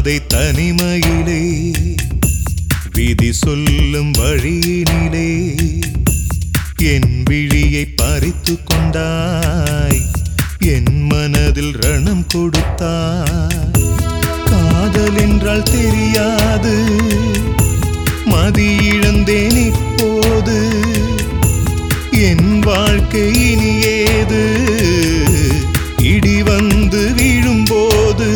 பாதை தனிமையிலே விதி சொல்லும் வழியினிலே என் விழியை பறித்து கொண்டாய் என் மனதில் ரணம் கொடுத்தாய் காதல் என்றால் தெரியாது மதி இழந்தேன் இப்போது என் வாழ்க்கை இனி ஏது இடி வந்து விழும்போது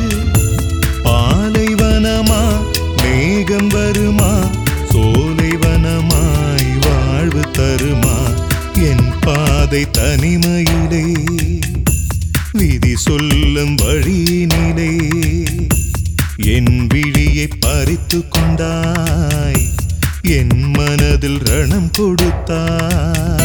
பாலைவனமா மேகம் வருமா சோலைவனமாய் வாழ்வு தருமா என் பாதை தனிமையிலே விதி சொல்லும் வழியினிலே என் விழியை பறித்து கொண்டாய் என் மனதில் ரணம் கொடுத்தாய்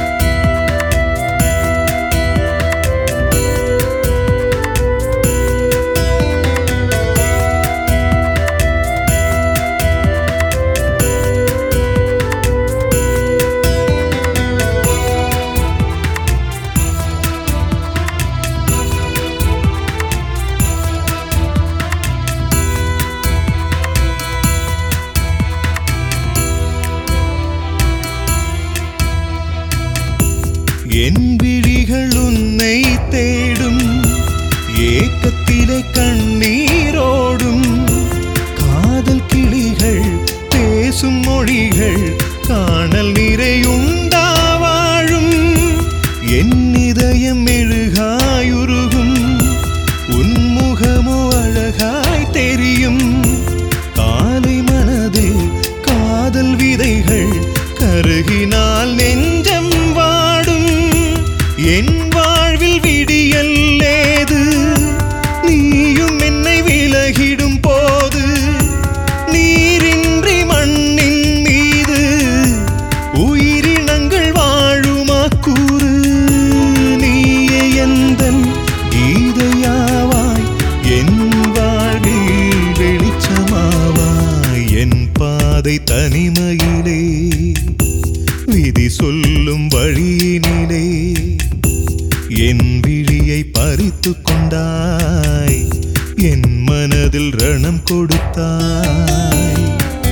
என் விழிகள் உன்னை தேடும் ஏக்கத்திலே கண்ணீரோடும் காதல் கிளிகள் பேசும் மொழிகள் காணல் நிறையுண்டா வாழும் என் இதயம் மெழுகாயுருகும் உன்முகமோ அழகாய் தெரியும் காலை மனதில் காதல் விதைகள் கருகினால் நெஞ்சம் வாடும் என் வாழ்வில் விடியல் ஏது நீயும் என்னை விலகிடும் போது நீரின்றி மண்ணின் மீது உயிரினங்கள் வாழுமா கூறு நீயே எந்தன் கீதையாவாய் என் வாழ்வில் வெளிச்சமாவாய் என் பாதை தனிமையிலே விதி சொல்லும் வழியினிலே என் விழியை பறித்து கொண்டாய் என் மனதில் ரணம் கொடுத்தாய்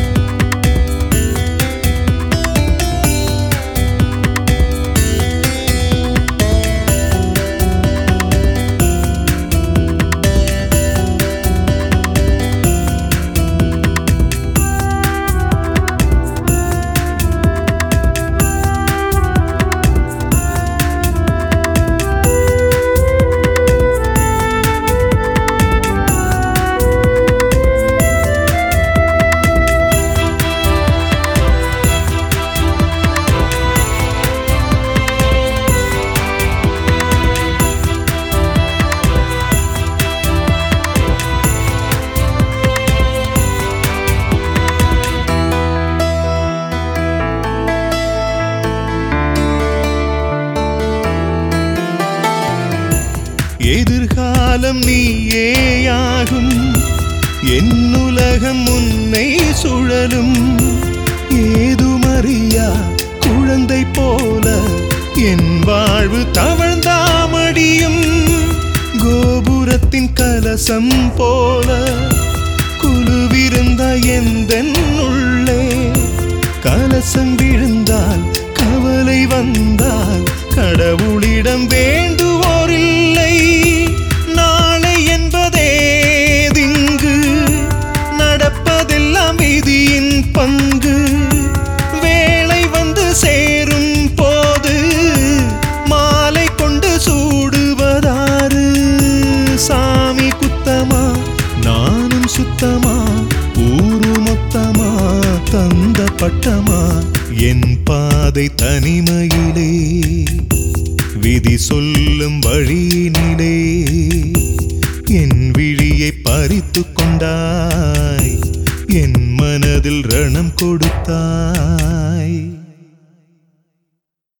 எதிர்காலம் நீயேயாகும் என் உலகம் உன்னை சுழலும் ஏதுமறியா குழந்தை போல என் வாழ்வு தவழ்ந்தாமடியும் கோபுரத்தின் கலசம் போல குழுவிருந்த எந்தன் உள்ளே கலசம் விழுந்தால் கவலை வந்தால் கடவுளிடம் வேண்டுவோரில்லை நாளை என்பதேதிங்கு நடப்பதெல்லாம் விதியின் பங்கு வேளை வந்து சேரும் போது மாலை கொண்டு சூடுவதாறு சாமி குத்தமா நானும் சுத்தமா ஊரு மொத்தமா தந்த பட்டமா என் பாதை தனிமையிலே விதி சொல்லும் வழியினிலே என் விழியை பறித்து கொண்டாய் என் மனதில் ரணம் கொடுத்தாய்